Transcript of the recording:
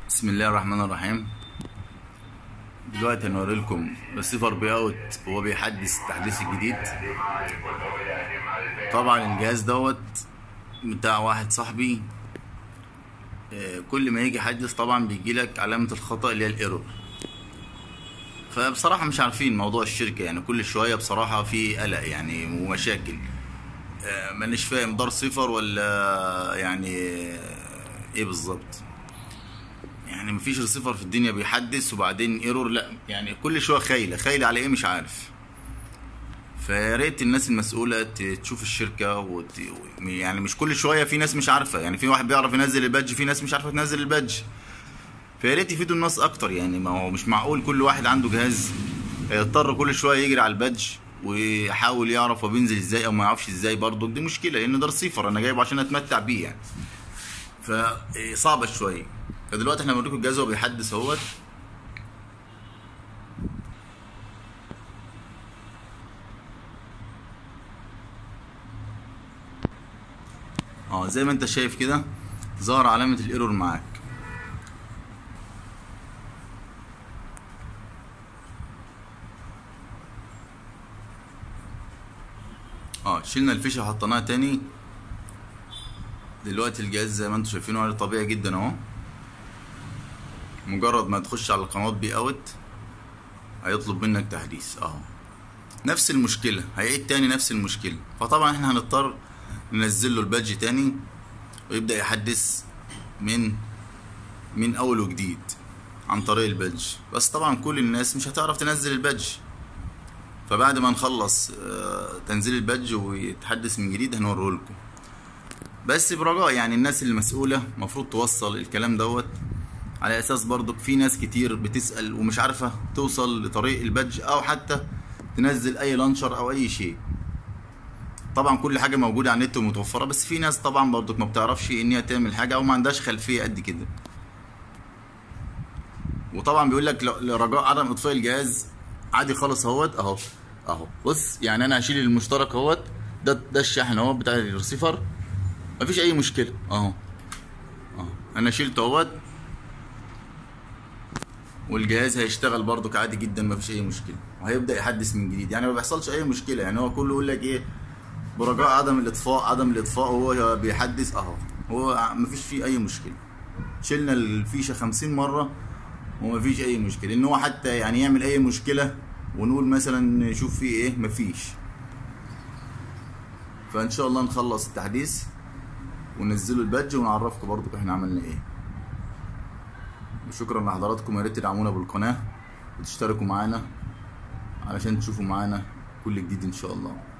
بسم الله الرحمن الرحيم دلوقتي هنوري لكم ريسيفر بي اوت وهو بيحدث التحديث الجديد طبعا الجهاز دوت بتاع واحد صاحبي آه، كل ما يجي يحدث طبعا بيجي لك علامة الخطأ اللي هي الايرور فبصراحة مش عارفين موضوع الشركة يعني كل شوية بصراحة في قلق يعني ومشاكل آه، مانيش فاهم دار صفر ولا يعني آه، ايه بالظبط يعني مفيش ريسيفر في الدنيا بيحدث وبعدين ايرور لا يعني كل شويه خايله خايله على ايه مش عارف فيا ريت الناس المسؤوله ت- تشوف الشركه وت... يعني مش كل شويه في ناس مش عارفه يعني في واحد بيعرف ينزل البادج في ناس مش عارفه تنزل البادج فيا ريت يفيدوا الناس اكتر يعني ما هو مش معقول كل واحد عنده جهاز يضطر كل شويه يجري على البادج ويحاول يعرف هو بينزل ازاي او ما يعرفش ازاي برضه دي مشكله لان ده ريسيفر انا جايبه عشان اتمتع بيه يعني فصعبه شويه فدلوقتي احنا بنوريكم الجهاز وهو بيحدث اهوت اه زي ما انت شايف كده ظهر علامة الايرور معاك اه شلنا الفيشة وحطيناها تاني دلوقتي الجهاز زي ما انتم شايفينه على طبيعي جدا اهو مجرد ما تخش على القناة بي اوت هيطلب منك تحديث اهو نفس المشكلة هيعيد تاني نفس المشكلة فطبعا احنا هنضطر ننزل له البادج تاني ويبدأ يحدث من من اول وجديد عن طريق البادج بس طبعا كل الناس مش هتعرف تنزل البادج فبعد ما نخلص آه، تنزيل البادج ويتحدث من جديد هنوريه لكم بس برجاء يعني الناس المسؤولة المفروض توصل الكلام دوت على اساس برضك في ناس كتير بتسأل ومش عارفة توصل لطريق البادج او حتى تنزل اي لانشر او اي شيء طبعا كل حاجة موجودة على النت ومتوفرة بس في ناس طبعا برضك ما بتعرفش ان هي تعمل حاجة او ما عندهاش خلفية قد كده وطبعا بيقول لك ل- لرجاء عدم اطفاء الجهاز عادي خالص اهوت اهو اهو بص يعني انا هشيل المشترك اهوت ده ده الشاحن اهو بتاع الريسيفر مفيش اي مشكله اهو اهو انا شلته اهوت والجهاز هيشتغل برضك عادي جدا مفيش اي مشكله وهيبدا يحدث من جديد يعني ما بيحصلش اي مشكله يعني هو كله يقول لك ايه برجاء عدم الاطفاء عدم الاطفاء وهو بيحدث اهو هو مفيش فيه اي مشكله شلنا الفيشه 50 مره ومفيش اي مشكله ان هو حتى يعني يعمل اي مشكله ونقول مثلا نشوف فيه ايه مفيش فان شاء الله نخلص التحديث وننزلوا البادج ونعرفكم برضو احنا عملنا ايه وشكرا لحضراتكم يا ريت تدعمونا بالقناه وتشتركوا معانا علشان تشوفوا معانا كل جديد ان شاء الله